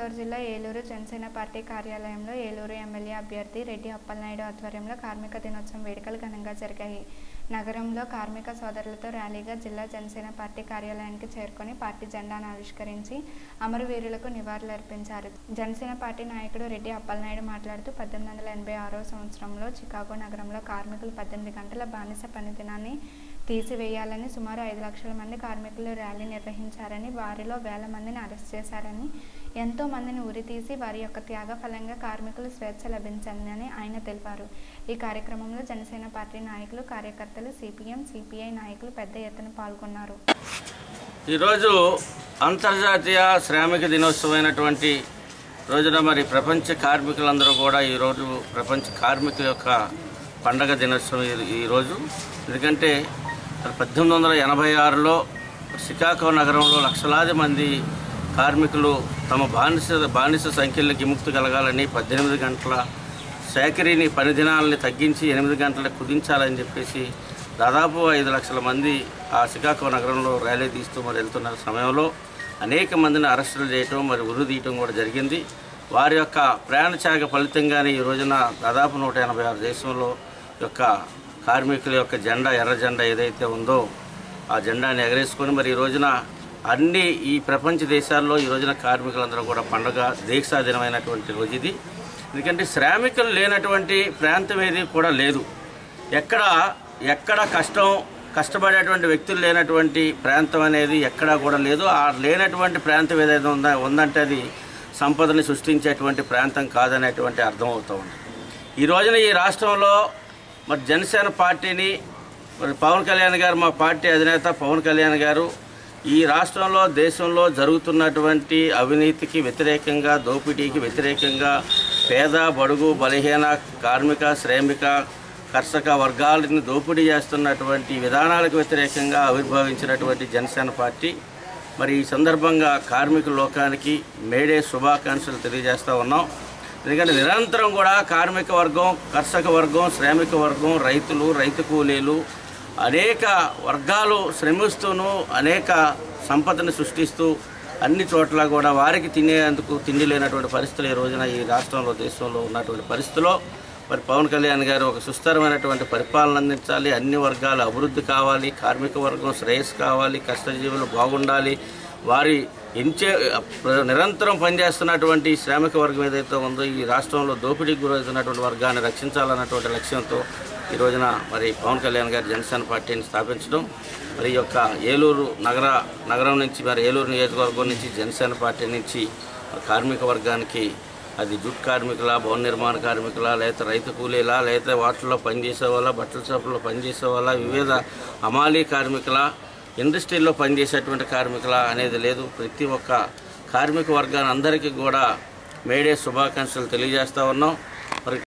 గోదావరి జిల్లా ఏలూరు జనసేన పార్టీ కార్యాలయంలో ఏలూరు ఎమ్మెల్యే అభ్యర్థి రెడ్డి అప్పలనాయుడు ఆధ్వర్యంలో కార్మిక దినోత్సవం వేడుకలు ఘనంగా జరిగాయి నగరంలో కార్మిక సోదరులతో ర్యాలీగా జిల్లా జనసేన పార్టీ కార్యాలయానికి చేరుకొని పార్టీ జెండాను ఆవిష్కరించి అమరవీరులకు నివాళులర్పించారు జనసేన పార్టీ నాయకుడు రెడ్డి అప్పలనాయుడు మాట్లాడుతూ పద్దెనిమిది వందల ఎనభై ఆరో సంవత్సరంలో చికాగో నగరంలో కార్మికులు పద్దెనిమిది గంటల బానిస పని దినాన్ని తీసివేయాలని సుమారు ఐదు లక్షల మంది కార్మికులు ర్యాలీ నిర్వహించారని వారిలో వేల మందిని అరెస్ట్ చేశారని ఎంతో మందిని ఉరితీసి వారి యొక్క త్యాగ ఫలంగా కార్మికులు స్వేచ్ఛ లభించిందని ఆయన తెలిపారు ఈ కార్యక్రమంలో జనసేన పార్టీ నాయకులు కార్యకర్తలు సిపిఎం సిపిఐ నాయకులు పెద్ద ఎత్తున పాల్గొన్నారు ఈరోజు అంతర్జాతీయ శ్రామిక దినోత్సవమైనటువంటి రోజున మరి ప్రపంచ కార్మికులందరూ కూడా ఈరోజు ప్రపంచ కార్మికుల యొక్క పండగ దినోత్సవం ఈ- ఈరోజు ఎందుకంటే మరి పద్దెనిమిది వందల ఎనభై ఆరులో షికాగో నగరంలో లక్షలాది మంది కార్మికులు తమ బానిస బానిస సంఖ్యలకు విముక్తి కలగాలని పద్దెనిమిది గంటల సేకరిని పని దినాలని తగ్గించి ఎనిమిది గంటలకు కుదించాలని చెప్పేసి దాదాపు ఐదు లక్షల మంది ఆ శ్రీకాకుళం నగరంలో ర్యాలీ తీస్తూ మరి వెళ్తున్న సమయంలో అనేక మందిని అరెస్టులు చేయటం మరి ఉరి తీయటం కూడా జరిగింది వారి యొక్క ప్రయాణత్యాగ ఫలితంగానే ఈ రోజున దాదాపు నూట ఎనభై ఆరు దేశంలో యొక్క కార్మికుల యొక్క జెండా ఎర్ర జెండా ఏదైతే ఉందో ఆ జెండాని ఎగరేసుకొని మరి ఈ రోజున అన్ని ఈ ప్రపంచ దేశాల్లో ఈ రోజున కార్మికులందరూ కూడా పండుగ దీక్షా దినమైనటువంటి రోజు ఇది ఎందుకంటే శ్రామికులు లేనటువంటి ప్రాంతం ఏది కూడా లేదు ఎక్కడ ఎక్కడ కష్టం కష్టపడేటువంటి వ్యక్తులు లేనటువంటి ప్రాంతం అనేది ఎక్కడా కూడా లేదు ఆ లేనటువంటి ప్రాంతం ఏదైతే ఉందా ఉందంటే అది సంపదని సృష్టించేటువంటి ప్రాంతం కాదనేటువంటి అర్థం అవుతూ ఉంది ఈ రోజున ఈ రాష్ట్రంలో మరి జనసేన పార్టీని మరి పవన్ కళ్యాణ్ గారు మా పార్టీ అధినేత పవన్ కళ్యాణ్ గారు ఈ రాష్ట్రంలో దేశంలో జరుగుతున్నటువంటి అవినీతికి వ్యతిరేకంగా దోపిడీకి వ్యతిరేకంగా పేద బడుగు బలహీన కార్మిక శ్రామిక కర్షక వర్గాలని దోపిడీ చేస్తున్నటువంటి విధానాలకు వ్యతిరేకంగా ఆవిర్భవించినటువంటి జనసేన పార్టీ మరి ఈ సందర్భంగా కార్మిక లోకానికి మేడే శుభాకాంక్షలు తెలియజేస్తూ ఉన్నాం ఎందుకంటే నిరంతరం కూడా కార్మిక వర్గం కర్షక వర్గం శ్రామిక వర్గం రైతులు రైతు కూలీలు అనేక వర్గాలు శ్రమిస్తూను అనేక సంపదను సృష్టిస్తూ అన్ని చోట్ల కూడా వారికి తినేందుకు తిండి లేనటువంటి పరిస్థితులు ఈ రోజున ఈ రాష్ట్రంలో దేశంలో ఉన్నటువంటి పరిస్థితిలో మరి పవన్ కళ్యాణ్ గారు ఒక సుస్థిరమైనటువంటి పరిపాలన అందించాలి అన్ని వర్గాల అభివృద్ధి కావాలి కార్మిక వర్గం శ్రేయస్సు కావాలి కష్టజీవులు బాగుండాలి వారి ఎంచే నిరంతరం పనిచేస్తున్నటువంటి శ్రామిక వర్గం ఏదైతే ఉందో ఈ రాష్ట్రంలో దోపిడీకి గురవుతున్నటువంటి వర్గాన్ని రక్షించాలన్నటువంటి లక్ష్యంతో ఈ రోజున మరి పవన్ కళ్యాణ్ గారు జనసేన పార్టీని స్థాపించడం మరి ఈ యొక్క ఏలూరు నగర నగరం నుంచి మరి ఏలూరు నియోజకవర్గం నుంచి జనసేన పార్టీ నుంచి కార్మిక వర్గానికి అది జూట్ కార్మికుల భవన నిర్మాణ కార్మికుల లేకపోతే రైతు కూలీలా లేకపోతే వాటిల్లో పనిచేసే వాళ్ళ బట్టల షాపుల్లో పనిచేసే వాళ్ళ వివిధ హమాలీ కార్మికుల ఇండస్ట్రీల్లో పనిచేసేటువంటి కార్మికుల అనేది లేదు ప్రతి ఒక్క కార్మిక వర్గాన్ని అందరికీ కూడా మేడే శుభాకాంక్షలు తెలియజేస్తూ ఉన్నాం